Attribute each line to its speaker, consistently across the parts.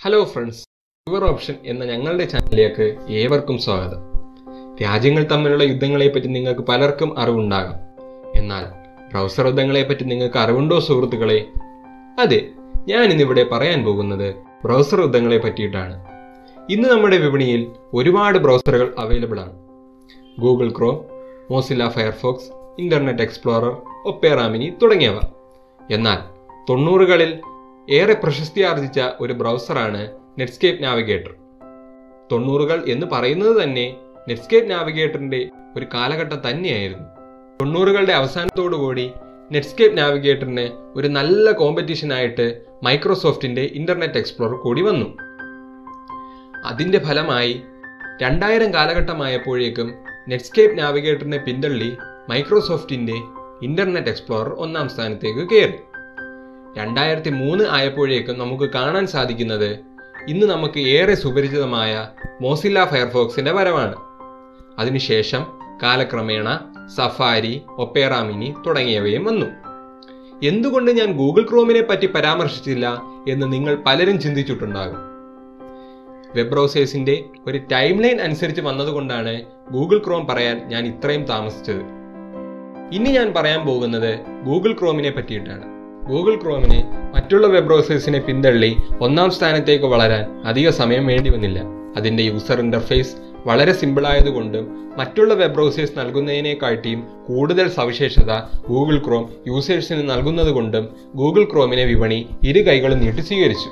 Speaker 1: hello friends your option എന്ന ഞങ്ങളുടെ ചാനലിലേക്ക് ഏവർക്കും സ്വാഗതം രാജ്യങ്ങൾ തമ്മിലുള്ള യുദ്ധങ്ങളെപ്പറ്റി നിങ്ങൾക്ക് പലർക്കും അറിവുണ്ടാകാം എന്നാൽ ബ്രൗസർ യുദ്ധങ്ങളെപ്പറ്റി നിങ്ങൾക്ക് അറിവുണ്ടോ സുഹൃത്തുക്കളെ അതെ ഞാൻ ഇന്നിവിടെ പറയാൻ പോകുന്നത് ബ്രൗസർ യുദ്ധങ്ങളെ പറ്റിയിട്ടാണ് ഇന്ന് നമ്മുടെ വിപണിയിൽ ഒരുപാട് ബ്രൗസറുകൾ അവൈലബിൾ ആണ് Google Chrome Mozilla Firefox Internet Explorer Opera Mini തുടങ്ങിയവ എന്നാൽ തൊണ്ണൂറുകളിൽ ഏറെ പ്രശസ്തി ആർജിച്ച ഒരു ബ്രൗസറാണ് നെറ്റ്സ്കേപ്പ് നാവിഗേറ്റർ തൊണ്ണൂറുകൾ എന്ന് പറയുന്നത് തന്നെ നെറ്റ്സ്കേപ്പ് നാവിഗേറ്ററിന്റെ ഒരു കാലഘട്ടം തന്നെയായിരുന്നു തൊണ്ണൂറുകളുടെ അവസാനത്തോടുകൂടി നെറ്റ്സ്കേപ്പ് നാവിഗേറ്ററിന് ഒരു നല്ല കോമ്പറ്റീഷനായിട്ട് മൈക്രോസോഫ്റ്റിന്റെ ഇന്റർനെറ്റ് എക്സ്പ്ലോറർ കൂടി വന്നു അതിന്റെ ഫലമായി രണ്ടായിരം കാലഘട്ടമായപ്പോഴേക്കും നെറ്റ്സ്കേപ്പ് നാവിഗേറ്ററിനെ പിന്തള്ളി മൈക്രോസോഫ്റ്റിന്റെ ഇന്റർനെറ്റ് എക്സ്പ്ലോറർ ഒന്നാം സ്ഥാനത്തേക്ക് കയറി രണ്ടായിരത്തി മൂന്ന് ആയപ്പോഴേക്കും നമുക്ക് കാണാൻ സാധിക്കുന്നത് ഇന്ന് നമുക്ക് ഏറെ സുപരിചിതമായ മോസില്ല ഫയർഫോക്സിന്റെ വരവാണ് അതിനുശേഷം കാലക്രമേണ സഫാരി ഒപ്പേറ മിനി തുടങ്ങിയവയും വന്നു എന്തുകൊണ്ട് ഞാൻ ഗൂഗിൾ ക്രോമിനെ പറ്റി പരാമർശിച്ചില്ല എന്ന് നിങ്ങൾ പലരും ചിന്തിച്ചിട്ടുണ്ടാകും വെബ് ബ്രൗസേഴ്സിന്റെ ഒരു ടൈം ലൈൻ അനുസരിച്ച് വന്നതുകൊണ്ടാണ് ഗൂഗിൾ ക്രോം പറയാൻ ഞാൻ ഇത്രയും താമസിച്ചത് ഇനി ഞാൻ പറയാൻ പോകുന്നത് ഗൂഗിൾ ക്രോമിനെ പറ്റിയിട്ടാണ് ഗൂഗിൾ ക്രോമിന് മറ്റുള്ള വെബ് ബ്രൗസേഴ്സിനെ പിന്തള്ളി ഒന്നാം സ്ഥാനത്തേക്ക് വളരാൻ അധിക സമയം വേണ്ടി വന്നില്ല അതിന്റെ യൂസർ ഇന്റർഫേസ് വളരെ സിമ്പിൾ ആയതുകൊണ്ടും മറ്റുള്ള വെബ് ബ്രൗസേഴ്സ് നൽകുന്നതിനെക്കാട്ടിയും കൂടുതൽ സവിശേഷത ഗൂഗിൾ ക്രോം യൂസേഴ്സിന് നൽകുന്നത് കൊണ്ടും ഗൂഗിൾ ക്രോമിനെ വിപണി ഇരു കൈകളും നീട്ടി സ്വീകരിച്ചു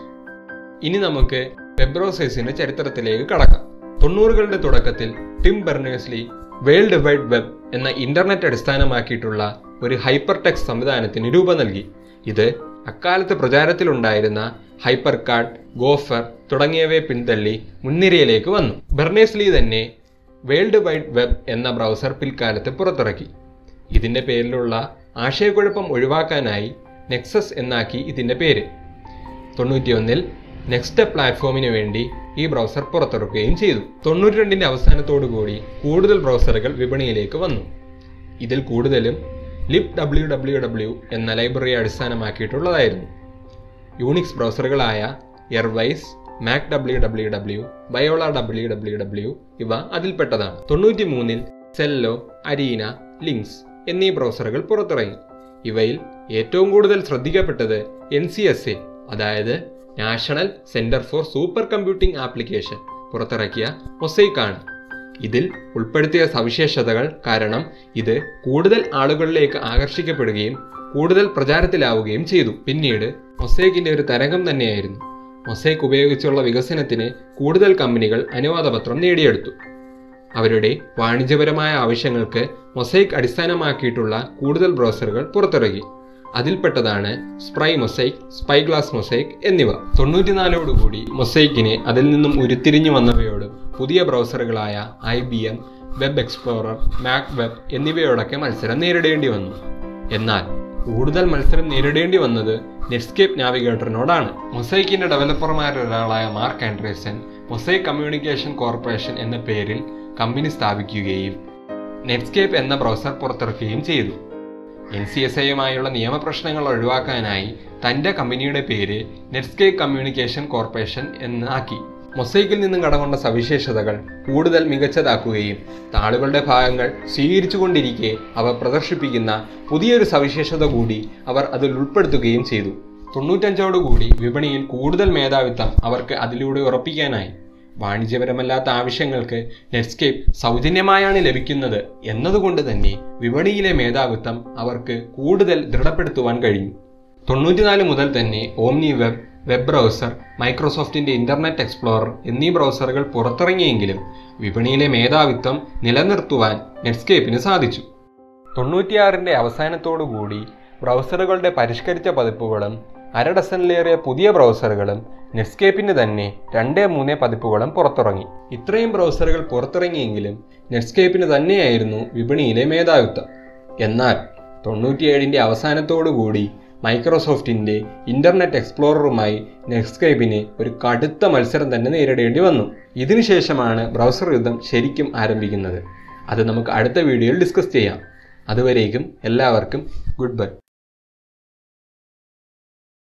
Speaker 1: ഇനി നമുക്ക് വെബ് ബ്രൗസേഴ്സിന്റെ ചരിത്രത്തിലേക്ക് കടക്കാം തൊണ്ണൂറുകളുടെ തുടക്കത്തിൽ Tim Berners Lee World Wide Web എന്ന ഇന്റർനെറ്റ് അടിസ്ഥാനമാക്കിയിട്ടുള്ള ഒരു ഹൈപ്പർ ടെക്സ്റ്റ് സംവിധാനത്തിന് രൂപം നൽകി ഇത് അക്കാലത്ത് പ്രചാരത്തിലുണ്ടായിരുന്ന ഹൈപ്പർ കാർഡ് ഗോഫർ തുടങ്ങിയവയെ പിന്തള്ളി മുൻനിരയിലേക്ക് വന്നു ബെർണേസ്ലി തന്നെ വേൾഡ് വൈഡ് വെബ് എന്ന ബ്രൗസർ പിൽക്കാലത്ത് പുറത്തിറക്കി ഇതിന്റെ പേരിലുള്ള ആശയക്കുഴപ്പം ഒഴിവാക്കാനായി നെക്സസ് എന്നാക്കി ഇതിന്റെ പേര് തൊണ്ണൂറ്റിയൊന്നിൽ നെക്സ്റ്റ് പ്ലാറ്റ്ഫോമിന് വേണ്ടി ഈ ബ്രൗസർ പുറത്തിറക്കുകയും ചെയ്തു തൊണ്ണൂറ്റി രണ്ടിന്റെ അവസാനത്തോടുകൂടി കൂടുതൽ ബ്രൗസറുകൾ വിപണിയിലേക്ക് വന്നു ഇതിൽ കൂടുതലും ലിപ് ഡബ്ല്യു ഡബ്ല്യു ഡബ്ല്യു എന്ന ലൈബ്രറി അടിസ്ഥാനമാക്കിയിട്ടുള്ളതായിരുന്നു യൂണിക്സ് ബ്രൗസറുകളായ Erwise Mac W W W Viola W W W ഇവ അതിൽപ്പെട്ടതാണ് തൊണ്ണൂറ്റി മൂന്നിൽ സെല്ലോ അരീന ലിങ്ക്സ് എന്നീ ബ്രൗസറുകൾ പുറത്തിറങ്ങി ഇവയിൽ ഏറ്റവും കൂടുതൽ ശ്രദ്ധിക്കപ്പെട്ടത് എൻ സി എസ് എ അതായത് National Center for Super Computing Application പുറത്തിറക്കിയ മൊസൈക്ക് ആണ് ഇതിൽ ഉൾപ്പെടുത്തിയ സവിശേഷതകൾ കാരണം ഇത് കൂടുതൽ ആളുകളിലേക്ക് ആകർഷിക്കപ്പെടുകയും കൂടുതൽ പ്രചാരത്തിലാവുകയും ചെയ്തു പിന്നീട് മൊസൈക്കിന്റെ ഒരു തരംഗം തന്നെയായിരുന്നു മൊസൈക്ക് ഉപയോഗിച്ചുള്ള വികസനത്തിന് കൂടുതൽ കമ്പനികൾ അനുവാദപത്രം നേടിയെടുത്തു അവരുടെ വാണിജ്യപരമായ ആവശ്യങ്ങൾക്ക് മൊസൈക്ക് അടിസ്ഥാനമാക്കിയിട്ടുള്ള കൂടുതൽ ബ്രൗസറുകൾ പുറത്തിറങ്ങി അതിൽപ്പെട്ടതാണ് Spry Mosaic Spy Glass Mosaic എന്നിവ തൊണ്ണൂറ്റിനാലോടുകൂടി മൊസൈക്കിനെ അതിൽ നിന്നും ഉരുത്തിരിഞ്ഞു വന്നവയോടും പുതിയ ബ്രൗസറുകളായ I B M Web Explorer Mac Web എന്നിവയോടൊക്കെ മത്സരം നേരിടേണ്ടി വന്നു എന്നാൽ കൂടുതൽ മത്സരം നേരിടേണ്ടി വന്നത് നെറ്റ്സ്കേപ്പ് നാവിഗേറ്ററിനോടാണ് മൊസൈക്കിന്റെ ഡെവലപ്പർമാരൊരാളായ Mark Andreessen Mosaic Communication Corporation എന്ന പേരിൽ കമ്പനി സ്ഥാപിക്കുകയും നെറ്റ്സ്കേപ്പ് എന്ന ബ്രൗസർ പുറത്തിറക്കുകയും ചെയ്തു എൻ സി എസ് ഐയുമായുള്ള നിയമപ്രശ്നങ്ങൾ ഒഴിവാക്കാനായി തന്റെ കമ്പനിയുടെ പേര് നെറ്റ്സ്കേപ്പ് കമ്മ്യൂണിക്കേഷൻ കോർപ്പറേഷൻ എന്നാക്കി മൊസൈക്കിൽ നിന്നും കടകൊണ്ട സവിശേഷതകൾ കൂടുതൽ മികച്ചതാക്കുകയും താളുകളുടെ ഭാഗങ്ങൾ സ്വീകരിച്ചുകൊണ്ടിരിക്കെ അവ പ്രദർശിപ്പിക്കുന്ന പുതിയൊരു സവിശേഷത കൂടി അവർ അതിൽ ഉൾപ്പെടുത്തുകയും ചെയ്തു തൊണ്ണൂറ്റഞ്ചോടുകൂടി വിപണിയിൽ കൂടുതൽ മേധാവിത്വം അവർക്ക് അതിലൂടെ ഉറപ്പിക്കാനായി വാണിജ്യപരമല്ലാത്ത ആവശ്യങ്ങൾക്ക് നെറ്റ്സ്കേപ്പ് സൗജന്യമായാണ് ലഭിക്കുന്നത് എന്നതുകൊണ്ട് തന്നെ വിപണിയിലെ മേധാവിത്വം അവർക്ക് കൂടുതൽ ദൃഢപ്പെടുത്തുവാൻ കഴിഞ്ഞു തൊണ്ണൂറ്റിനാല് മുതൽ തന്നെ ഓംനി വെബ് വെബ് ബ്രൗസർ മൈക്രോസോഫ്റ്റിന്റെ ഇന്റർനെറ്റ് എക്സ്പ്ലോറർ എന്നീ ബ്രൗസറുകൾ പുറത്തിറങ്ങിയെങ്കിലും വിപണിയിലെ മേധാവിത്വം നിലനിർത്തുവാൻ നെറ്റ്സ്കേപ്പിന് സാധിച്ചു തൊണ്ണൂറ്റിയാറിന്റെ അവസാനത്തോടുകൂടി ബ്രൗസറുകളുടെ പരിഷ്കരിച്ച പതിപ്പുകളും അര ഡസനിലേറെ പുതിയ ബ്രൗസറുകളും നെറ്റ്സ്കേപ്പിന് തന്നെ രണ്ടേ മൂന്നേ പതിപ്പുകളും പുറത്തിറങ്ങി ഇത്രയും ബ്രൗസറുകൾ പുറത്തിറങ്ങിയെങ്കിലും നെറ്റ്സ്കേപ്പിന് തന്നെയായിരുന്നു വിപണിയിലെ മേധാവിത്വം എന്നാൽ തൊണ്ണൂറ്റിയേഴിന്റെ അവസാനത്തോടുകൂടി മൈക്രോസോഫ്റ്റിന്റെ ഇന്റർനെറ്റ് എക്സ്പ്ലോററുമായി നെറ്റ്സ്കേപ്പിന് ഒരു കടുത്ത മത്സരം തന്നെ നേരിടേണ്ടി വന്നു ഇതിനുശേഷമാണ് ബ്രൗസർ യുദ്ധം ശരിക്കും ആരംഭിക്കുന്നത് അത് നമുക്ക് അടുത്ത വീഡിയോയിൽ ഡിസ്കസ് ചെയ്യാം അതുവരേക്കും എല്ലാവർക്കും ഗുഡ് ബൈ